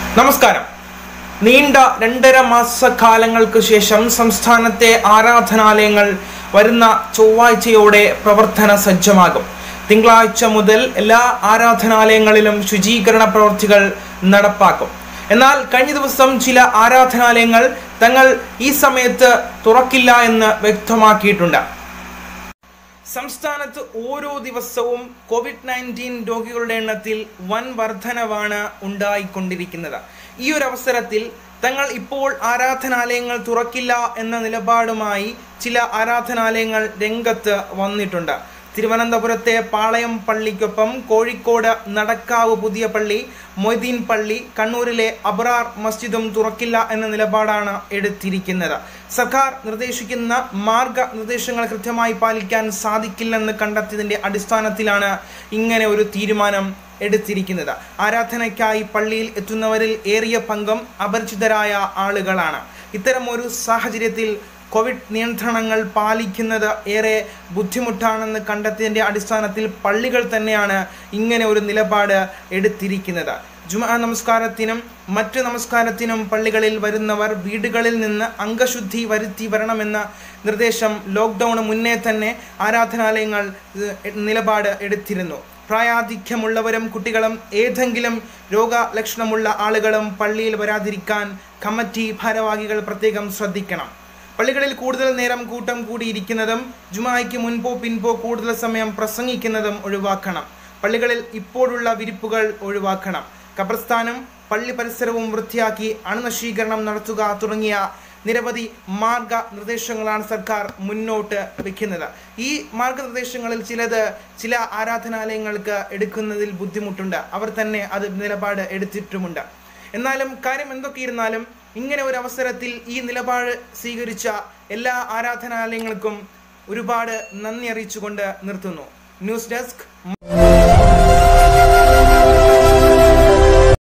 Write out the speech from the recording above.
നമസ്കാരം നീണ്ട രണ്ടര മാസക്കാലങ്ങൾക്ക് ശേഷം സംസ്ഥാനത്തെ ആരാധനാലയങ്ങൾ വരുന്ന ചൊവ്വാഴ്ചയോടെ പ്രവർത്തന സജ്ജമാകും തിങ്കളാഴ്ച മുതൽ എല്ലാ ആരാധനാലയങ്ങളിലും ശുചീകരണ പ്രവൃത്തികൾ നടപ്പാക്കും എന്നാൽ കഴിഞ്ഞ ദിവസം ചില ആരാധനാലയങ്ങൾ തങ്ങൾ ഈ സമയത്ത് തുറക്കില്ല എന്ന് വ്യക്തമാക്കിയിട്ടുണ്ട് സംസ്ഥാനത്ത് ഓരോ ദിവസവും കോവിഡ് നയൻറ്റീൻ രോഗികളുടെ എണ്ണത്തിൽ വൻ വർധനവാണ് ഉണ്ടായിക്കൊണ്ടിരിക്കുന്നത് ഈ ഒരു അവസരത്തിൽ തങ്ങൾ ഇപ്പോൾ ആരാധനാലയങ്ങൾ തുറക്കില്ല എന്ന നിലപാടുമായി ചില ആരാധനാലയങ്ങൾ രംഗത്ത് വന്നിട്ടുണ്ട് തിരുവനന്തപുരത്തെ പാളയം പള്ളിക്കൊപ്പം കോഴിക്കോട് നടക്കാവ് പുതിയ പള്ളി മൊയ്തീൻ പള്ളി കണ്ണൂരിലെ അബ്രാർ മസ്ജിദും തുറക്കില്ല എന്ന നിലപാടാണ് എടുത്തിരിക്കുന്നത് സർക്കാർ നിർദ്ദേശിക്കുന്ന മാർഗനിർദ്ദേശങ്ങൾ കൃത്യമായി പാലിക്കാൻ സാധിക്കില്ലെന്ന് കണ്ടെത്തിയതിന്റെ അടിസ്ഥാനത്തിലാണ് ഇങ്ങനെ ഒരു തീരുമാനം എടുത്തിരിക്കുന്നത് ആരാധനയ്ക്കായി പള്ളിയിൽ എത്തുന്നവരിൽ ഏറിയ പങ്കും അപരിചിതരായ ആളുകളാണ് ഇത്തരം ഒരു സാഹചര്യത്തിൽ കോവിഡ് നിയന്ത്രണങ്ങൾ പാലിക്കുന്നത് ഏറെ ബുദ്ധിമുട്ടാണെന്ന് കണ്ടെത്തിയതിൻ്റെ അടിസ്ഥാനത്തിൽ പള്ളികൾ തന്നെയാണ് ഇങ്ങനെ ഒരു നിലപാട് എടുത്തിരിക്കുന്നത് ജുമാ നമസ്കാരത്തിനും മറ്റ് നമസ്കാരത്തിനും പള്ളികളിൽ വരുന്നവർ വീടുകളിൽ നിന്ന് അംഗശുദ്ധി വരുത്തി വരണമെന്ന നിർദ്ദേശം ലോക്ക്ഡൗണ് മുന്നേ തന്നെ ആരാധനാലയങ്ങൾ ഏഹ്, നിലപാട് എടുത്തിരുന്നു പ്രായാധിക്യമുള്ളവരും കുട്ടികളും ഏതെങ്കിലും രോഗലക്ഷണമുള്ള ആളുകളും പള്ളിയിൽ വരാതിരിക്കാൻ കമ്മിറ്റി ഭാരവാഹികൾ പ്രത്യേകം ശ്രദ്ധിക്കണം പള്ളികളിൽ കൂടുതൽ നേരം കൂട്ടം കൂടിയിരിക്കുന്നതും ജുമായ്ക്ക് മുൻപോ പിൻപോ കൂടുതൽ സമയം പ്രസംഗിക്കുന്നതും ഒഴിവാക്കണം പള്ളികളിൽ ഇപ്പോഴുള്ള വിരിപ്പുകൾ ഒഴിവാക്കണം ഖബർസ്ഥാനും പള്ളി പരിസരവും വൃത്തിയാക്കി അണുനശീകരണം നടത്തുക തുടങ്ങിയ നിരവധി മാർഗനിർദ്ദേശങ്ങളാണ് സർക്കാർ മുന്നോട്ട് വെക്കുന്നത് ഈ മാർഗനിർദ്ദേശങ്ങളിൽ ചിലത് ചില ആരാധനാലയങ്ങൾക്ക് എടുക്കുന്നതിൽ ബുദ്ധിമുട്ടുണ്ട് അവർ തന്നെ അത് നിലപാട് എടുത്തിട്ടുമുണ്ട് എന്നാലും കാര്യം എന്തൊക്കെയിരുന്നാലും ഇങ്ങനെ ഒരു അവസരത്തിൽ ഈ നിലപാട് സ്വീകരിച്ച എല്ലാ ആരാധനാലയങ്ങൾക്കും ഒരുപാട് നന്ദി അറിയിച്ചുകൊണ്ട് നിർത്തുന്നു ന്യൂസ് ഡെസ്ക്